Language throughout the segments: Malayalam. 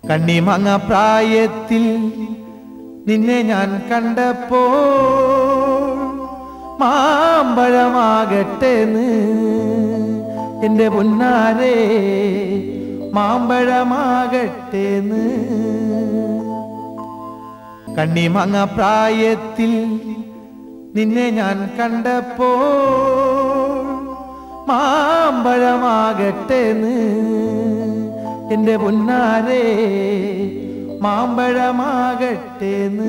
കണ്ണിമങ്ങ പ്രായത്തിൽ നിന്നെ ഞാൻ കണ്ടപ്പോ മാമ്പഴമാകട്ടെന്ന് എന്റെ പൊന്നാരെ മാമ്പഴമാകട്ടേന്ന് കണ്ണിമങ്ങ പ്രായത്തിൽ നിന്നെ ഞാൻ കണ്ടപ്പോ മാമ്പഴമാകട്ടേന്ന് എന്റെ പൊന്നാരെ മാമ്പഴമാകട്ടേന്ന്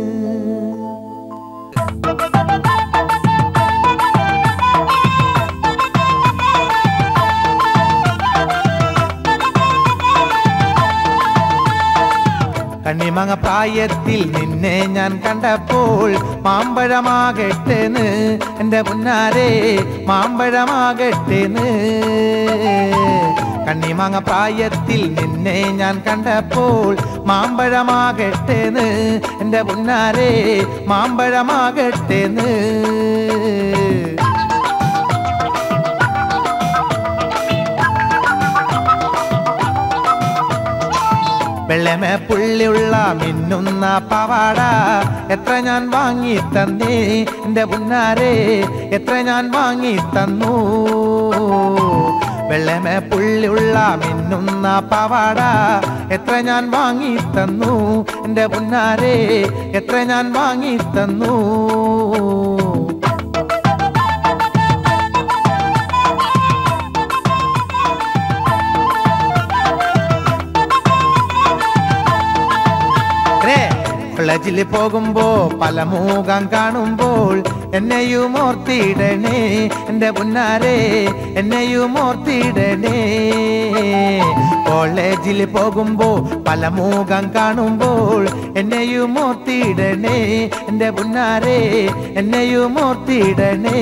കണ്ണിമങ്ങ പ്രായത്തിൽ നിന്നെ ഞാൻ കണ്ടപ്പോൾ മാമ്പഴമാകട്ടേന്ന് എന്റെ പുന്നാരെ മാമ്പഴമാകട്ടേന്ന് കണ്ണിമങ്ങ പ്രായത്തിൽ നിന്നെ ഞാൻ കണ്ടപ്പോൾ മാമ്പഴമാകട്ടേന്ന് എന്റെ പുന്നാരെ മാമ്പഴമാകട്ടേന്ന് വെള്ളമേ പുള്ളിയുള്ള മിന്നുന്ന പവാട എത്ര ഞാൻ വാങ്ങി തന്നേ എന്റെ പുന്നാരെ എത്ര ഞാൻ വാങ്ങി തന്നു വെള്ളമേ പുള്ളിയുള്ള മിന്നുന്ന പവാട എത്ര ഞാൻ വാങ്ങി തന്നു എന്റെ പുന്നാരെ എത്ര ഞാൻ വാങ്ങി തന്നു രേ, കോളേജിൽ പോകുമ്പോ പല മുഖം കാണുമ്പോൾ എന്നെയും ഓർത്തിടണേ എന്റെ പുന്നാരെ എന്നെയും ഓർത്തിടണേ കോളേജിൽ പോകുമ്പോ പല മുഖം കാണുമ്പോൾ എന്നെയും ഓർത്തിടണേ എന്റെ പുന്നാരെ എന്നെയും ഓർത്തിടണേ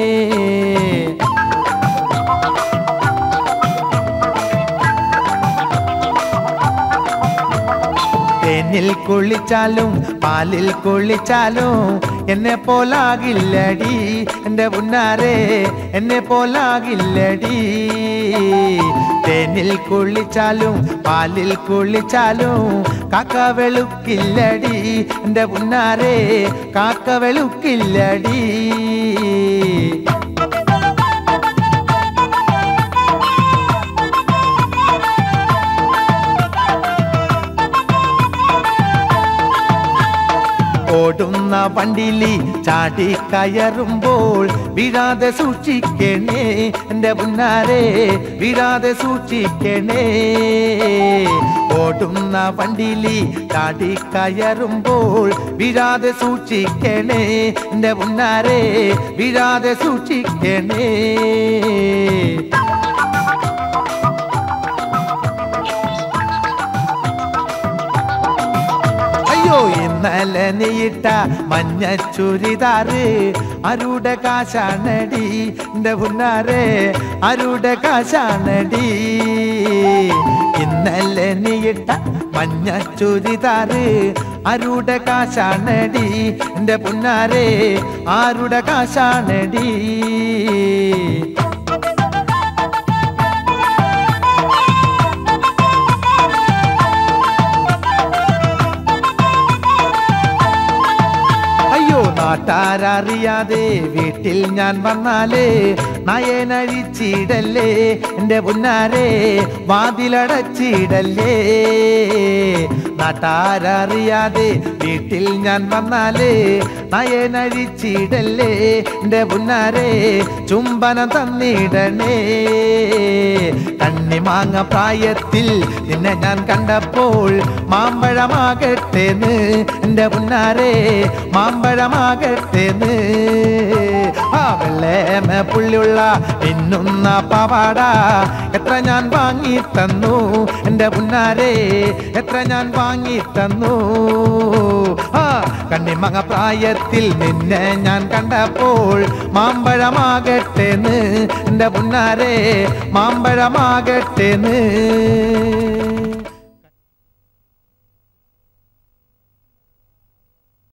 തേനിൽ കുളിച്ചാലും പാലിൽ കുളിച്ചാലും എന്നെ പോലാകില്ലടി എന്റെ പുന്നാരെ എന്നെ പോലാകില്ലടി തേനിൽ കുളിച്ചാലും പാലിൽ കുളിച്ചാലും കാക്ക വെളുക്കില്ലടി എന്റെ പുന്നാരെ കാക്ക വെളുക്കില്ലടി ഓടുന്ന വണ്ടിലി ചാടി കയറുമ്പോൾ വീഴാതെ സൂക്ഷിക്കണേ എന്റെ പുന്നാരെ വീഴാതെ സൂക്ഷിക്കണേ ഓടുന്ന വണ്ടിലി ചാടി കയറുമ്പോൾ വീഴാതെ സൂക്ഷിക്കണേ എന്റെ പുന്നാരെ വീഴാതെ സൂക്ഷിക്കണേ അയ്യോ ഇന്നലെ നീയിട്ട മഞ്ഞ ചുരിദാറ് അരുടെ കാശാണടി എന്റെ പുന്നാരെ അരുടെ കാശാണടി ഇന്നലെ നീയിട്ട മഞ്ഞ ചുരിദാറ് അരുടെ കാശാണടി എന്റെ പുന്നാരെ ആരുടെ കാശാണടി അയ്യോ നാട്ടാരറിയാതെ വീട്ടിൽ ഞാൻ വന്നാലേ നയനഴിച്ചിടല്ലേ എന്റെ പുന്നാരെ വാതിലടച്ചിടല്ലേ നാട്ടാരറിയാതെ വീട്ടിൽ ഞാൻ വന്നാലേ നയനഴിച്ചിടല്ലേ എന്റെ പുന്നാരെ ചുംബനം തന്നിടണേ കണ്ണിമാങ്ങ പ്രായത്തിൽ നിന്നെ ഞാൻ കണ്ടപ്പോൾ മാമ്പഴമാകട്ടേന്ന് എന്റെ പുന്നാരെ മാമ്പഴമാകട്ടേന്ന് ആ വെള്ളേമ പുള്ളിയുള്ള മിന്നുന്ന പവാട എത്ര ഞാൻ വാങ്ങി തന്നു എന്റെ പുന്നാരെ എത്ര ഞാൻ വാങ്ങി തന്നു ആ കണ്ണിമങ്ങ പ്രായത്തിൽ നിന്നെ ഞാൻ കണ്ടപ്പോൾ മാമ്പഴമാകട്ടേന്ന് എന്റെ പുന്നാരെ മാമ്പഴമാകട്ടേന്ന്